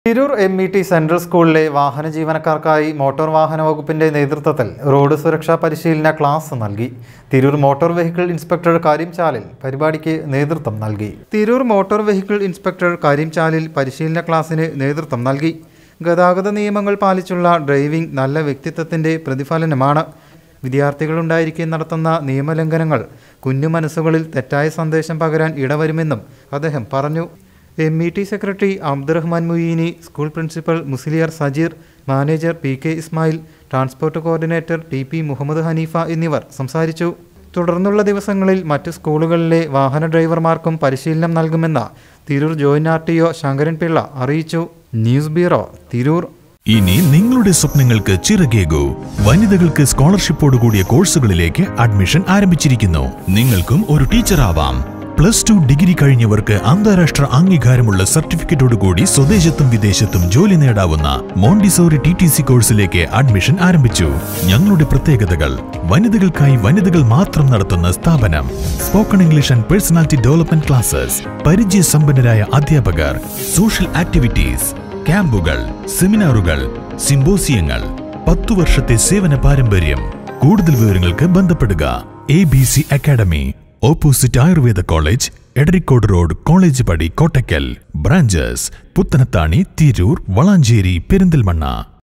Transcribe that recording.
Tirur M E T central സ്കൂളിലെ വാഹന ജീവനക്കാർക്കായി മോട്ടോർ വാഹന വകുപ്പിന്റെ നേതൃത്വത്തിൽ റോഡ് സുരക്ഷാ പരിശീലന ക്ലാസ് നൽകി Tirur motor vehicle inspector Karimchalil പരിപാടിക്ക് നേതൃത്വം നൽകി Tirur motor vehicle inspector Karimchalil പരിശീലന ക്ലാസ്സിന് നേതൃത്വം നൽകി ഗതാഗത നിയമങ്ങൾ പാലിച്ചുള്ള ഡ്രൈവിംഗ് നല്ല വ്യക്തിത്വത്തിന്റെ പ്രതിഫലനമാണ് വിദ്യാർത്ഥികളുണ്ടായിരിക്കെ നടത്തുന്ന നിയമലംഘനങ്ങൾ കുഞ്ഞു മനസ്സുകളിൽ തെറ്റായ സന്ദേശം പകരാൻ ഇടവരുമെന്നും അദ്ദേഹം പറഞ്ഞു M E T secretary Abdurahman Muyeeni school principal Musliyar Sajeer manager P K Ismail transport coordinator T P Muhammad Hanifa എന്നിവർ സംസാരിച്ചു തുടർന്നുള്ള ദിവസങ്ങളിൽ മറ്റു സ്കൂളുകളിലെ വാഹന ഡ്രൈവർമാർക്കും പരിശീലനം നൽകുമെന്ന് Tirur joint R T O Shankaranpillai അറിയിച്ചു ന്യൂസ് ബ്യൂറോ തിരൂർ ഇനി നിങ്ങളുടെ സ്വപ്നങ്ങൾക്ക് ചിറകേകൂ വനിതകൾക്ക് സ്കോളർഷിപ്പോട് കൂടിയ കോഴ്സുകളിലേക്ക് അഡ്മിഷൻ ആരംഭിച്ചിരിക്കുന്നു നിങ്ങൾക്കും ഒരു ടീച്ചറാവാം പ്ലസ് ടു ഡിഗ്രി കഴിഞ്ഞവർക്ക് അന്താരാഷ്ട്ര അംഗീകാരമുള്ള സർട്ടിഫിക്കറ്റോടുകൂടി സ്വദേശത്തും വിദേശത്തും ജോലി നേടാവുന്ന മോണ്ടിസോറി ടി ടി സി കോഴ്സിലേക്ക് അഡ്മിഷൻ ആരംഭിച്ചു ഞങ്ങളുടെ പ്രത്യേകതകൾ വനിതകൾക്കായി വനിതകൾ മാത്രം നടത്തുന്ന സ്ഥാപനം spoken English and personality development classes പരിചയസമ്പന്നരായ അധ്യാപകർ സോഷ്യൽ ആക്ടിവിറ്റീസ് ക്യാമ്പുകൾ സെമിനാറുകൾ സിംബോസിയങ്ങൾ പത്തു വർഷത്തെ സേവന പാരമ്പര്യം കൂടുതൽ വിവരങ്ങൾക്ക് ബന്ധപ്പെടുക A B C academy opposite Ayurveda college Edarikode road college പടി കോട്ടയ്ക്കൽ ബ്രാഞ്ചസ് പുത്തനത്താണി തിരൂർ വളാഞ്ചേരി പെരിന്തൽമണ്ണ